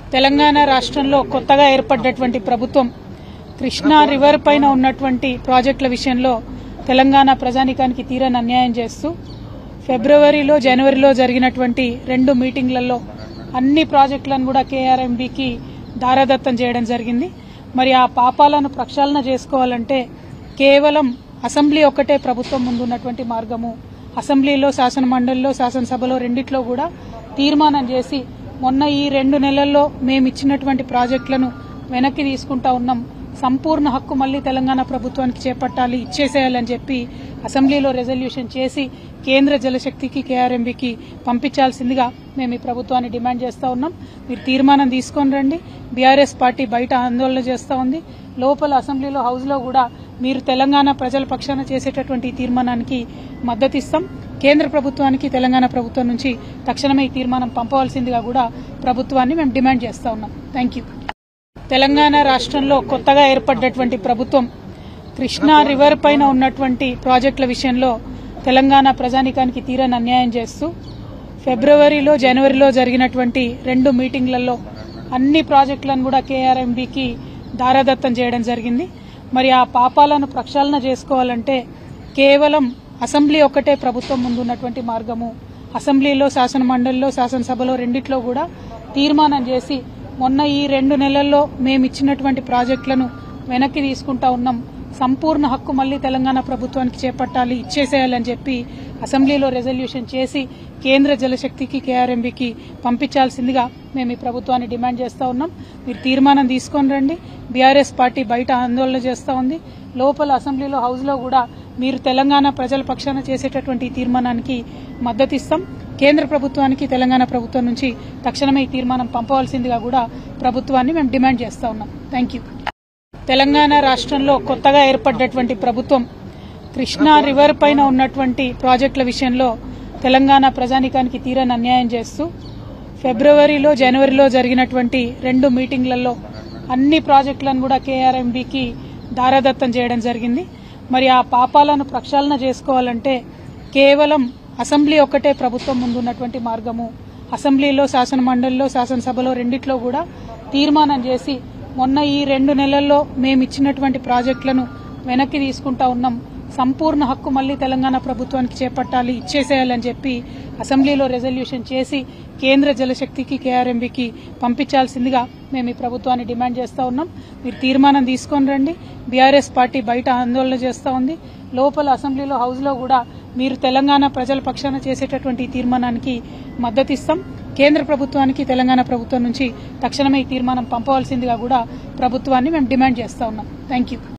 తెలంగాణ రాష్ట్రంలో కొత్తగా ఏర్పడ్డటువంటి ప్రభుత్వం కృష్ణా రివర్ పైన ఉన్నటువంటి ప్రాజెక్టుల విషయంలో తెలంగాణ ప్రజానికానికి తీరని అన్యాయం చేస్తూ ఫిబ్రవరిలో జనవరిలో జరిగినటువంటి రెండు మీటింగ్లలో అన్ని ప్రాజెక్టులను కూడా కేఆర్ఎంబికి దారాదత్తం చేయడం జరిగింది మరి ఆ పాపాలను ప్రక్షాళన చేసుకోవాలంటే కేవలం అసెంబ్లీ ఒక్కటే ప్రభుత్వం ముందు ఉన్నటువంటి మార్గము అసెంబ్లీలో శాసన మండలిలో శాసనసభలో రెండిట్లో కూడా తీర్మానం చేసి మొన్న ఈ రెండు నెలల్లో మేము ఇచ్చినటువంటి ప్రాజెక్టులను వెనక్కి తీసుకుంటా ఉన్నాం సంపూర్ణ హక్కు మళ్ళీ తెలంగాణ ప్రభుత్వానికి చేపట్టాలి ఇచ్చేసేయాలని చెప్పి అసెంబ్లీలో రెజల్యూషన్ చేసి కేంద్ర జలశక్తికి కేఆర్ఎంబికి పంపించాల్సిందిగా మేము ఈ ప్రభుత్వాన్ని డిమాండ్ చేస్తా ఉన్నాం మీరు తీర్మానం తీసుకొని రండి బీఆర్ఎస్ పార్టీ బయట ఆందోళన చేస్తా ఉంది లోపల అసెంబ్లీలో హౌస్లో కూడా మీరు తెలంగాణ ప్రజల పక్షాన చేసేటటువంటి ఈ తీర్మానానికి మద్దతు ఇస్తాం కేంద్ర ప్రభుత్వానికి తెలంగాణ ప్రభుత్వం నుంచి తక్షణమే ఈ తీర్మానం పంపవలసిందిగా కూడా ప్రభుత్వాన్ని మేము డిమాండ్ చేస్తా ఉన్నాం థ్యాంక్ యూ తెలంగాణ రాష్ట్రంలో కొత్తగా ఏర్పడ్డటువంటి ప్రభుత్వం కృష్ణా రివర్ పైన ఉన్నటువంటి ప్రాజెక్టుల విషయంలో తెలంగాణ ప్రజానికానికి తీరని అన్యాయం చేస్తూ ఫిబ్రవరిలో జనవరిలో జరిగినటువంటి రెండు మీటింగ్లలో అన్ని ప్రాజెక్టులను కూడా కేఆర్ఎంబికి దారాదత్తం చేయడం జరిగింది మరి ఆ పాపాలను ప్రక్షాళన చేసుకోవాలంటే కేవలం అసెంబ్లీ ఒక్కటే ప్రభుత్వం ముందు ఉన్నటువంటి మార్గము అసెంబ్లీలో శాసన మండలిలో శాసనసభలో రెండిట్లో కూడా తీర్మానం చేసి మొన్న ఈ రెండు నెలల్లో మేము ఇచ్చినటువంటి ప్రాజెక్టులను వెనక్కి తీసుకుంటా ఉన్నాం సంపూర్ణ హక్కు మళ్ళీ తెలంగాణ ప్రభుత్వానికి చేపట్టాలి ఇచ్చేసేయాలని చెప్పి అసెంబ్లీలో రెజల్యూషన్ చేసి కేంద్ర జలశక్తికి కేఆర్ఎంబికి పంపించాల్సిందిగా మేము ఈ ప్రభుత్వాన్ని డిమాండ్ చేస్తా ఉన్నాం మీరు తీర్మానం తీసుకొని రండి బీఆర్ఎస్ పార్టీ బయట ఆందోళన చేస్తా ఉంది లోపల అసెంబ్లీలో హౌస్లో కూడా మీరు తెలంగాణ ప్రజల పక్షాన చేసేటటువంటి ఈ తీర్మానానికి మద్దతు ఇస్తాం కేంద్ర ప్రభుత్వానికి తెలంగాణ ప్రభుత్వం నుంచి తక్షణమే ఈ తీర్మానం పంపవలసిందిగా కూడా ప్రభుత్వాన్ని మేము డిమాండ్ చేస్తా ఉన్నాం థ్యాంక్ యూ తెలంగాణ రాష్ట్రంలో కొత్తగా ఏర్పడ్డటువంటి ప్రభుత్వం కృష్ణా రివర్ పైన ఉన్నటువంటి ప్రాజెక్టుల విషయంలో తెలంగాణ ప్రజానికానికి తీరని అన్యాయం చేస్తూ ఫిబ్రవరిలో జనవరిలో జరిగినటువంటి రెండు మీటింగ్లలో అన్ని ప్రాజెక్టులను కూడా కేఆర్ఎంబికి దారాదత్తం చేయడం జరిగింది మరి ఆ పాపాలను ప్రక్షాళన చేసుకోవాలంటే కేవలం అసెంబ్లీ ఒక్కటే ప్రభుత్వం ముందు ఉన్నటువంటి మార్గము అసెంబ్లీలో శాసన మండలిలో శాసనసభలో రెండిట్లో కూడా తీర్మానం చేసి మొన్న ఈ రెండు నెలల్లో మేము ఇచ్చినటువంటి ప్రాజెక్టులను వెనక్కి తీసుకుంటా ఉన్నాం సంపూర్ణ హక్కు మళ్ళీ తెలంగాణ ప్రభుత్వానికి చేపట్టాలి ఇచ్చేసేయాలని చెప్పి అసెంబ్లీలో రెజల్యూషన్ చేసి కేంద్ర జలశక్తికి కేఆర్ఎంబికి పంపించాల్సిందిగా మేము ఈ ప్రభుత్వాన్ని డిమాండ్ చేస్తా ఉన్నాం మీరు తీర్మానం తీసుకొని రండి బీఆర్ఎస్ పార్టీ బయట ఆందోళన చేస్తా ఉంది లోపల అసెంబ్లీలో హౌస్లో కూడా మీరు తెలంగాణ ప్రజల పక్షాన చేసేటటువంటి ఈ తీర్మానానికి మద్దతు ఇస్తాం కేంద్ర ప్రభుత్వానికి తెలంగాణ ప్రభుత్వం నుంచి తక్షణమే ఈ తీర్మానం పంపవలసిందిగా కూడా ప్రభుత్వాన్ని మేము డిమాండ్ చేస్తా ఉన్నాం థ్యాంక్ యూ